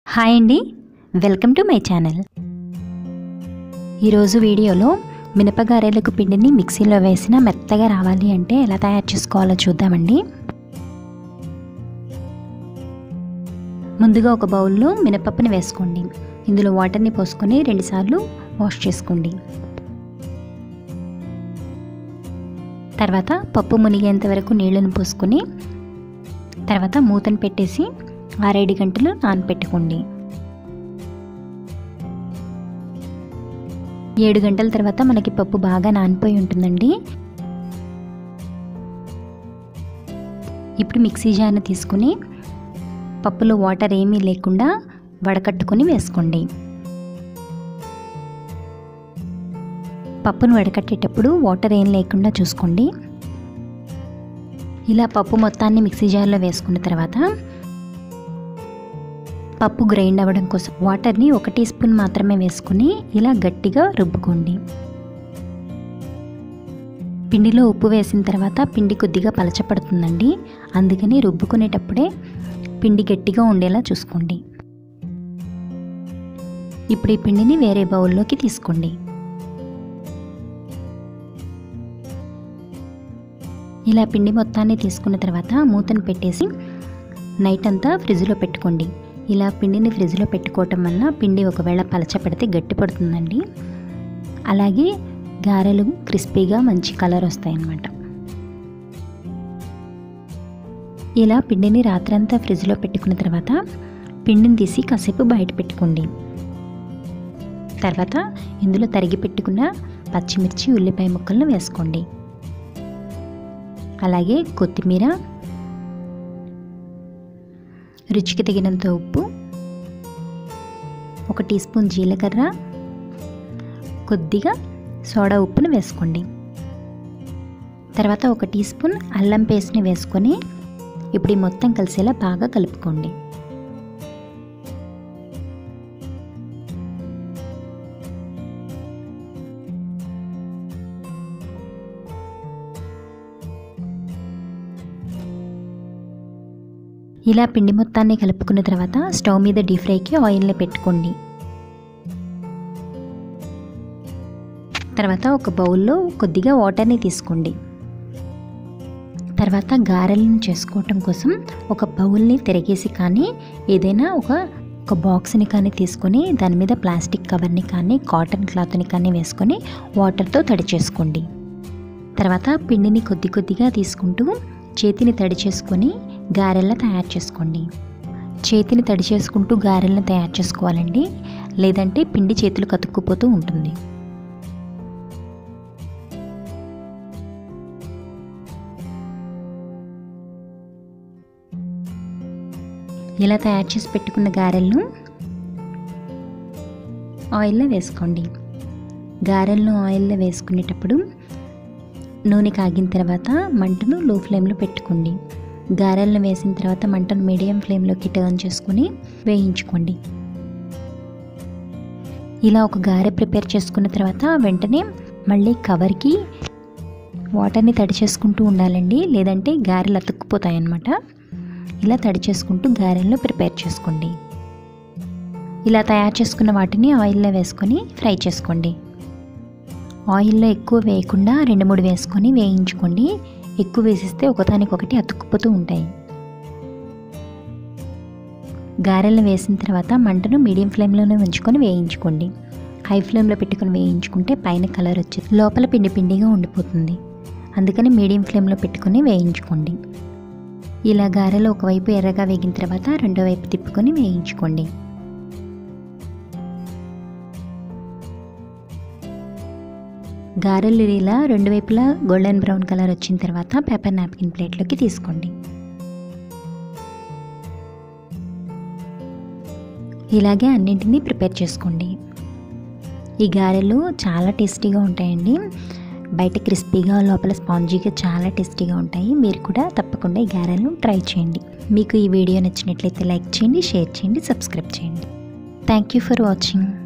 hi అండి welcome to my channel ఈరోజు వీడియోలో మినపగారెలకు పిండిని మిక్సీలో వేసిన మెత్తగా రావాలి అంటే ఎలా తయారు చేసుకోవాలో చూద్దామండి ముందుగా ఒక బౌల్లో మినపప్పుని వేసుకోండి ఇందులో వాటర్ని పోసుకొని రెండుసార్లు వాష్ చేసుకోండి తర్వాత పప్పు మునిగేంత వరకు నీళ్ళను పోసుకొని తర్వాత మూతను పెట్టేసి ఆరేడు గంటలు నానపెట్టుకోండి ఏడు గంటల తర్వాత మనకి పప్పు బాగా నానిపోయి ఉంటుందండి ఇప్పుడు మిక్సీ జార్ని తీసుకుని పప్పులో వాటర్ ఏమీ లేకుండా వడకట్టుకొని వేసుకోండి పప్పును వడకట్టేటప్పుడు వాటర్ ఏం లేకుండా చూసుకోండి ఇలా పప్పు మొత్తాన్ని మిక్సీ జార్లో వేసుకున్న తర్వాత పప్పు గ్రైండ్ అవ్వడం కోసం వాటర్ని ఒక టీ స్పూన్ మాత్రమే వేసుకుని ఇలా గట్టిగా రుబ్బుకోండి పిండిలో ఉప్పు వేసిన తర్వాత పిండి కొద్దిగా పలచపడుతుందండి అందుకని రుబ్బుకునేటప్పుడే పిండి గట్టిగా ఉండేలా చూసుకోండి ఇప్పుడు ఈ పిండిని వేరే బౌల్లోకి తీసుకోండి ఇలా పిండి మొత్తాన్ని తీసుకున్న తర్వాత మూతను పెట్టేసి నైట్ అంతా ఫ్రిడ్జ్లో పెట్టుకోండి ఇలా పిండిని ఫ్రిడ్జ్లో పెట్టుకోవటం వల్ల పిండి ఒకవేళ పలచ పెడితే గట్టి పడుతుందండి అలాగే గారెలు క్రిస్పీగా మంచి కలర్ వస్తాయన్నమాట ఇలా పిండిని రాత్రంతా ఫ్రిడ్జ్లో పెట్టుకున్న తర్వాత పిండిని తీసి కాసేపు బయట పెట్టుకోండి తర్వాత ఇందులో తరిగి పెట్టుకున్న పచ్చిమిర్చి ఉల్లిపాయ ముక్కలను వేసుకోండి అలాగే కొత్తిమీర రుచికి తగినంత ఉప్పు ఒక టీ స్పూన్ జీలకర్ర కొద్దిగా సోడా ఉప్పును వేసుకోండి తర్వాత ఒక టీ స్పూన్ అల్లం పేస్ట్ని వేసుకొని ఇప్పుడు ఈ మొత్తం కలిసేలా బాగా కలుపుకోండి ఇలా పిండి మొత్తాన్ని కలుపుకున్న తర్వాత స్టవ్ మీద డీప్ ఫ్రైకి ఆయిల్ని పెట్టుకోండి తర్వాత ఒక బౌల్లో కొద్దిగా వాటర్ని తీసుకోండి తర్వాత గారెలను చేసుకోవటం కోసం ఒక బౌల్ని తిరిగేసి కానీ ఏదైనా ఒక ఒక బాక్స్ని కానీ తీసుకొని దాని మీద ప్లాస్టిక్ కవర్ని కానీ కాటన్ క్లాత్ని కానీ వేసుకొని వాటర్తో తడి చేసుకోండి తర్వాత పిండిని కొద్ది కొద్దిగా తీసుకుంటూ చేతిని తడి చేసుకొని గారెల్లా తయారు చేసుకోండి చేతిని తడి చేసుకుంటూ గారెలను తయారు చేసుకోవాలండి లేదంటే పిండి చేతులు కతుక్కుపోతూ ఉంటుంది ఇలా తయారు చేసి పెట్టుకున్న గారెలను ఆయిల్లో వేసుకోండి గారెలను ఆయిల్లో వేసుకునేటప్పుడు నూనె కాగిన తర్వాత మంటను లో ఫ్లేమ్లో పెట్టుకోండి గారెలను వేసిన తర్వాత మంటను మీడియం ఫ్లేమ్లోకి టర్న్ చేసుకుని వేయించుకోండి ఇలా ఒక గారె ప్రిపేర్ చేసుకున్న తర్వాత వెంటనే మళ్ళీ కవర్కి వాటర్ని తడి చేసుకుంటూ ఉండాలండి లేదంటే గారెలు అతుక్కుపోతాయి అన్నమాట ఇలా తడి చేసుకుంటూ గారెలను ప్రిపేర్ చేసుకోండి ఇలా తయారు చేసుకున్న వాటిని ఆయిల్లో వేసుకొని ఫ్రై చేసుకోండి ఆయిల్లో ఎక్కువ వేయకుండా రెండు మూడు వేసుకొని వేయించుకోండి ఎక్కువ వేసిస్తే ఒకదానికొకటి అతుక్కుపోతూ ఉంటాయి గారెలను వేసిన తర్వాత మంటను మీడియం ఫ్లేమ్లోనే ఉంచుకొని వేయించుకోండి హై ఫ్లేమ్లో పెట్టుకొని వేయించుకుంటే పైన కలర్ వచ్చి లోపల పిండి పిండిగా ఉండిపోతుంది అందుకని మీడియం ఫ్లేమ్లో పెట్టుకొని వేయించుకోండి ఇలా గారెలు ఒకవైపు ఎర్రగా వేగిన తర్వాత రెండో వైపు తిప్పుకొని వేయించుకోండి గారెలు ఇలా రెండు వైపులా గోల్డెన్ బ్రౌన్ కలర్ వచ్చిన తర్వాత పేపర్ నాప్కిన్ ప్లేట్లోకి తీసుకోండి ఇలాగే అన్నింటినీ ప్రిపేర్ చేసుకోండి ఈ గారెలు చాలా టేస్టీగా ఉంటాయండి బయట క్రిస్పీగా లోపల స్పాంజీగా చాలా టేస్టీగా ఉంటాయి మీరు కూడా తప్పకుండా ఈ గారెలను ట్రై చేయండి మీకు ఈ వీడియో నచ్చినట్లయితే లైక్ చేయండి షేర్ చేయండి సబ్స్క్రైబ్ చేయండి థ్యాంక్ యూ ఫర్ వాచింగ్